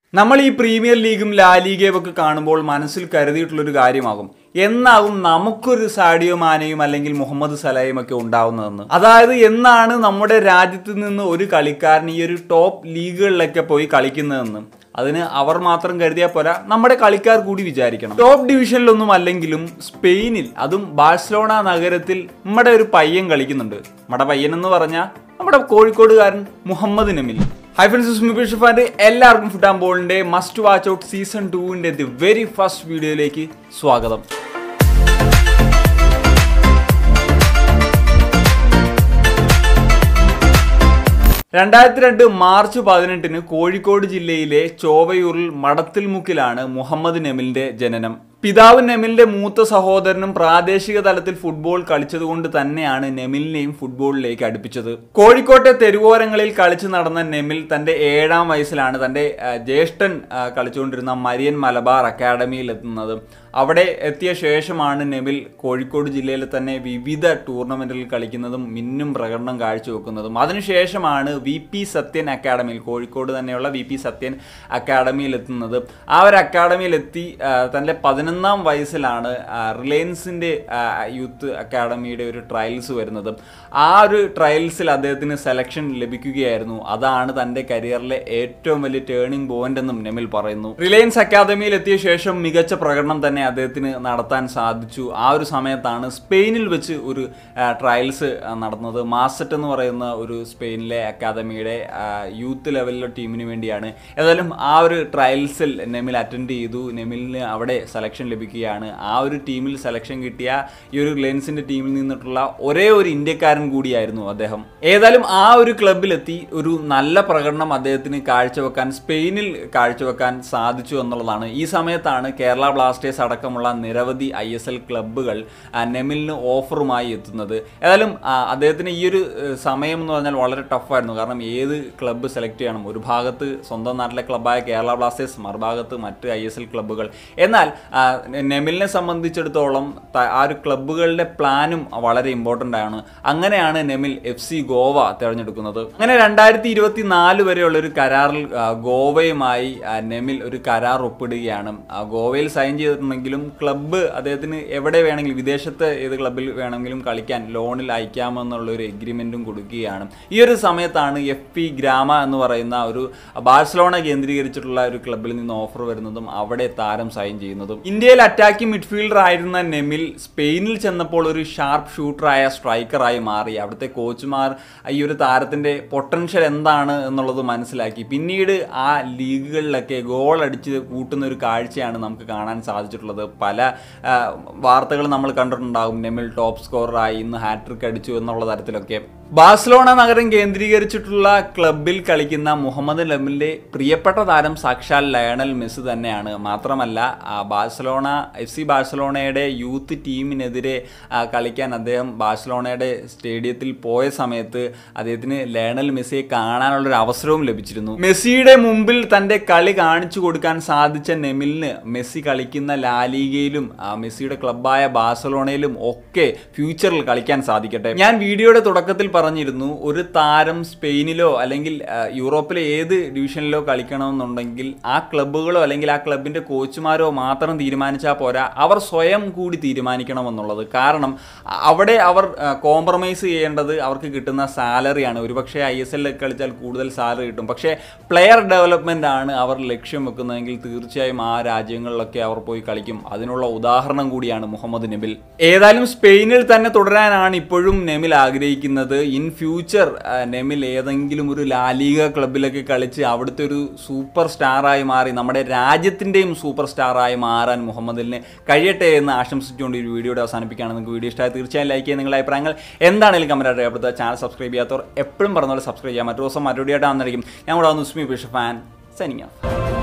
നമ്മൾ ഈ പ്രീമിയർ ലീഗും ലാ ലീഗയും ഒക്കെ കാണുമ്പോൾ മനസ്സിൽ കരുതിയിട്ടുള്ളൊരു കാര്യമാകും എന്നാകും നമുക്കൊരു സാഡിയോ മാനയും അല്ലെങ്കിൽ മുഹമ്മദ് സലയും ഒക്കെ ഉണ്ടാവുന്നതെന്ന് അതായത് എന്നാണ് നമ്മുടെ രാജ്യത്ത് നിന്ന് ഒരു കളിക്കാരൻ ഈ ഒരു ടോപ്പ് ലീഗുകളിലൊക്കെ പോയി കളിക്കുന്നതെന്ന് അതിന് അവർ മാത്രം കരുതിയാൽ പോരാ നമ്മുടെ കളിക്കാർ കൂടി വിചാരിക്കണം ടോപ്പ് ഡിവിഷനിലൊന്നും അല്ലെങ്കിലും സ്പെയിനിൽ അതും ബാഴ്സലോണ നഗരത്തിൽ നമ്മുടെ ഒരു പയ്യൻ കളിക്കുന്നുണ്ട് നമ്മുടെ പയ്യൻ എന്ന് പറഞ്ഞാൽ നമ്മുടെ കോഴിക്കോടുകാരൻ മുഹമ്മദ് നമിൽ ഹൈ ഫ്രണ്ട്സ് സുസ്മി ഷിഫാന്റെ എല്ലാവർക്കും ഫുട്ടാൻ ബോളിന്റെ മസ്റ്റ് വാച്ച് ഔട്ട് സീസൺ ടൂവിന്റെ ദി വെരി ഫസ്റ്റ് വീഡിയോയിലേക്ക് സ്വാഗതം രണ്ടായിരത്തി രണ്ട് മാർച്ച് പതിനെട്ടിന് കോഴിക്കോട് ജില്ലയിലെ ചോവയൂരിൽ മടത്തിൽമുക്കിലാണ് മുഹമ്മദ് നെമിലിന്റെ ജനനം പിതാവ് നെമിലിന്റെ മൂത്ത സഹോദരനും പ്രാദേശിക തലത്തിൽ ഫുട്ബോൾ കളിച്ചതുകൊണ്ട് തന്നെയാണ് നെമിലിനെയും ഫുട്ബോളിലേക്ക് അടുപ്പിച്ചത് കോഴിക്കോട്ടെ തെരുവോരങ്ങളിൽ കളിച്ചു നടന്ന നെമിൽ തന്റെ ഏഴാം വയസ്സിലാണ് തന്റെ ആ, ജ്യേഷ്ഠൻ ആ, കളിച്ചുകൊണ്ടിരുന്ന മരിയൻ മലബാർ അക്കാഡമിയിൽ എത്തുന്നത് അവിടെ എത്തിയ ശേഷമാണ് നെമിൽ കോഴിക്കോട് ജില്ലയിലെ തന്നെ വിവിധ ടൂർണമെന്റിൽ കളിക്കുന്നതും മിന്നും പ്രകടനം കാഴ്ചവെക്കുന്നതും അതിനുശേഷമാണ് വി പി സത്യൻ അക്കാഡമിയിൽ കോഴിക്കോട് തന്നെയുള്ള വി പി സത്യൻ അക്കാഡമിയിൽ എത്തുന്നത് ആ ഒരു അക്കാഡമിയിൽ എത്തി ആ, തൻ്റെ പതിനൊന്നാം വയസ്സിലാണ് ആ, റിലയൻസിൻ്റെ ആ, യൂത്ത് അക്കാഡമിയുടെ ഒരു ട്രയൽസ് വരുന്നത് ആ ഒരു ട്രയൽസിൽ അദ്ദേഹത്തിന് സെലക്ഷൻ ലഭിക്കുകയായിരുന്നു അതാണ് തൻ്റെ കരിയറിലെ ഏറ്റവും വലിയ ടേണിംഗ് പോയിന്റ് എന്നും നെമിൽ പറയുന്നു റിലയൻസ് അക്കാദമിയിൽ എത്തിയ ശേഷം മികച്ച പ്രകടനം തന്നെ അദ്ദേഹത്തിന് നടത്താൻ സാധിച്ചു ആ ഒരു സമയത്താണ് സ്പെയിനിൽ വെച്ച് ഒരു ട്രയൽസ് നടന്നത് മാസറ്റ് എന്ന് പറയുന്ന ഒരു സ്പെയിനിലെ അക്കാദമിയുടെ യൂത്ത് ലെവലിലെ ടീമിന് വേണ്ടിയാണ് ഏതായാലും ആ ഒരു ട്രയൽസിൽ നെമിൽ അറ്റൻഡ് ചെയ്തു നെമിലിന് അവിടെ സെലക്ഷൻ ലഭിക്കുകയാണ് ആ ഒരു ടീമിൽ സെലക്ഷൻ കിട്ടിയ ഈ ഒരു റിലയൻസിന്റെ ടീമിൽ നിന്നിട്ടുള്ള ഒരേ ഒരു ഇന്ത്യക്കാരൻ കൂടിയായിരുന്നു അദ്ദേഹം ഏതായാലും ആ ഒരു ക്ലബിലെത്തി ഒരു നല്ല പ്രകടനം അദ്ദേഹത്തിന് കാഴ്ചവെക്കാൻ സ്പെയിനിൽ കാഴ്ചവെക്കാൻ സാധിച്ചു എന്നുള്ളതാണ് ഈ സമയത്താണ് കേരള ബ്ലാസ്റ്റേഴ്സ് അടക്കമുള്ള നിരവധി ഐ എസ് എൽ ക്ലബ്ബുകൾ ആ, നെമിലിന് ഓഫറുമായി എത്തുന്നത് ഏതായാലും ആ, അദ്ദേഹത്തിന് ഈ ഒരു ഏഹ്, സമയം എന്ന് പറഞ്ഞാൽ വളരെ ടഫായിരുന്നു കാരണം ഏത് ക്ലബ്ബ് സെലക്ട് ചെയ്യണം ഒരു ഭാഗത്ത് സ്വന്തം നാട്ടിലെ ക്ലബ്ബായ കേരള ബ്ലാസ്റ്റേഴ്സ് മറുഭാഗത്ത് മറ്റ് ഐ എസ് എൽ ക്ലബ്ബുകൾ എന്നാൽ ആ, നെമിലിനെ സംബന്ധിച്ചിടത്തോളം ത- ആ ഒരു ക്ലബ്ബുകളുടെ പ്ലാനും വളരെ ഇമ്പോർട്ടൻ്റ് ആണ് അങ്ങനെയാണ് നെമിൽ എഫ് സി ഗോവ തിരഞ്ഞെടുക്കുന്നത് അങ്ങനെ രണ്ടായിരത്തി ഇരുപത്തി നാല് വരെയുള്ള ഒരു കരാറിൽ ആ, ഗോവയുമായി ആ, നെമിൽ ഒരു കരാർ ഒപ്പിടുകയാണ് ആ, ഗോവയിൽ സൈൻ ചെയ്തിട്ടുണ്ടെങ്കിലും ക്ലബ്ബ് അദ്ദേഹത്തിന് എവിടെ വേണമെങ്കിലും വിദേശത്ത് ഏത് ക്ലബ്ബിൽ വേണമെങ്കിലും കളിക്കാൻ ലോണിൽ അയക്കാമെന്നുള്ള ഒരു എഗ്രിമെന്റും കൊടുക്കുകയാണ് ഈ ഒരു സമയത്താണ് എഫ് പി ഗ്രാമ എന്ന് പറയുന്ന ഒരു ബാഴ്സലോണ കേന്ദ്രീകരിച്ചിട്ടുള്ള ഒരു ക്ലബ്ബിൽ നിന്ന് ഓഫർ വരുന്നതും അവിടെ താരം സൈൻ ചെയ്യുന്നതും ഇന്ത്യയിൽ അറ്റാക്കിംഗ് മിഡ്ഫീൽഡർ ആയിരുന്ന നെമിൽ സ്പെയിനിൽ ചെന്നപ്പോൾ ഒരു ഷാർപ്പ് ഷൂട്ടറായ സ്ട്രൈക്കറായി മാറി അവിടുത്തെ കോച്ചുമാർ ഈ ഒരു താരത്തിന്റെ പൊട്ടൻഷ്യൽ എന്താണ് എന്നുള്ളത് മനസ്സിലാക്കി പിന്നീട് ആ ലീഗുകളിലൊക്കെ ഗോൾ അടിച്ച് കൂട്ടുന്ന ഒരു കാഴ്ചയാണ് നമുക്ക് കാണാൻ സാധിച്ചിട്ടുള്ളത് പല വാർത്തകൾ നമ്മൾ കണ്ടിട്ടുണ്ടാകും നെമിൽ ടോപ്പ് സ്കോററായി ഇന്ന് ഹാട്രിക് അടിച്ചു എന്നുള്ള തരത്തിലൊക്കെ ബാഴ്സലോണ നഗരം കേന്ദ്രീകരിച്ചിട്ടുള്ള ക്ലബിൽ കളിക്കുന്ന മുഹമ്മദ് ലെമിലിന്റെ പ്രിയപ്പെട്ട താരം സാക്ഷാൽ ലയണൽ മെസ്സി തന്നെയാണ് മാത്രമല്ല ആ, ബാഴ്സലോണ എഫ് സി ബാഴ്സലോണയുടെ യൂത്ത് ടീമിനെതിരെ ആ, കളിക്കാൻ അദ്ദേഹം ബാഴ്സലോണയുടെ സ്റ്റേഡിയത്തിൽ പോയ സമയത്ത് അദ്ദേഹത്തിന് ലയണൽ മെസ്സിയെ കാണാനുള്ള ഒരു അവസരവും ലഭിച്ചിരുന്നു മെസ്സിയുടെ മുമ്പിൽ തന്റെ കളി കാണിച്ചു കൊടുക്കാൻ സാധിച്ച നെമിലിന് മെസ്സി കളിക്കുന്ന ലാലിഗയിലും ആ, മെസ്സിയുടെ ക്ലബ്ബായ ബാഴ്സലോണയിലും ഒക്കെ ഫ്യൂച്ചറിൽ കളിക്കാൻ സാധിക്കട്ടെ ഞാൻ വീഡിയോയുടെ തുടക്കത്തിൽ പറഞ്ഞിരുന്നു ഒരു താരം സ്പെയിനിലോ അല്ലെങ്കിൽ ആ, യൂറോപ്പിലെ ഏത് ഡിവിഷനിലോ കളിക്കണമെന്നുണ്ടെങ്കിൽ ആ ക്ലബ്ബുകളോ അല്ലെങ്കിൽ ആ ക്ലബിന്റെ കോച്ചുമാരോ മാത്രം തീരുമാനിച്ചാൽ പോരാ അവർ സ്വയം കൂടി തീരുമാനിക്കണമെന്നുള്ളത് കാരണം അ- അവിടെ അവർ കോംപ്രമൈസ് ചെയ്യേണ്ടത് അവർക്ക് കിട്ടുന്ന സാലറിയാണ് ഒരുപക്ഷെ ഐ എസ് എല്ലിൽ കളിച്ചാൽ കൂടുതൽ സാലറി കിട്ടും പക്ഷേ പ്ലെയർ ഡെവലപ്മെന്റ് ആണ് അവർ ലക്ഷ്യം വെക്കുന്നതെങ്കിൽ തീർച്ചയായും ആ രാജ്യങ്ങളിലൊക്കെ അവർ പോയി കളിക്കും അതിനുള്ള ഉദാഹരണം കൂടിയാണ് മുഹമ്മദ് നെബിൽ ഏതായാലും സ്പെയിനിൽ തന്നെ തുടരാനാണ് ഇപ്പോഴും നെമിൽ ആഗ്രഹിക്കുന്നത് ഇൻ ഫ്യൂച്ചർ നെമിൽ ഏതെങ്കിലും ഒരു ലാലിക ക്ലബിലൊക്കെ കളിച്ച് അവിടുത്തെ ഒരു സൂപ്പർ സ്റ്റാറായി മാറി നമ്മുടെ രാജ്യത്തിൻ്റെയും സൂപ്പർ സ്റ്റാറായി മാറാൻ മുഹമ്മദിന് കഴിയട്ടെ എന്ന് ആശംസിച്ചുകൊണ്ട് ഈ ഒരു വീഡിയോയുടെ അവസാനിപ്പിക്കുകയാണ് നിങ്ങൾക്ക് വീഡിയോ ഇഷ്ടമായി തീർച്ചയായും ലൈക്ക് ചെയ്യുക നിങ്ങളുടെ അഭിപ്രായങ്ങൾ എന്താണെങ്കിലും കമൻറ്റ് രേഖപ്പെടുത്തുക ചാനൽ സബ്സ്ക്രൈബ് ചെയ്യാത്തവർ എപ്പോഴും പറഞ്ഞ പോലെ സബ്സ്ക്രൈബ് ചെയ്യാം മറ്റു ദിവസം മറ്റൊരു ആയിട്ടാണെന്നായിരിക്കും ഞാൻ കൂടെ വന്ന് ഉസ്മി ബിഷ ഫാൻ സൈനിങ് ഓഫ്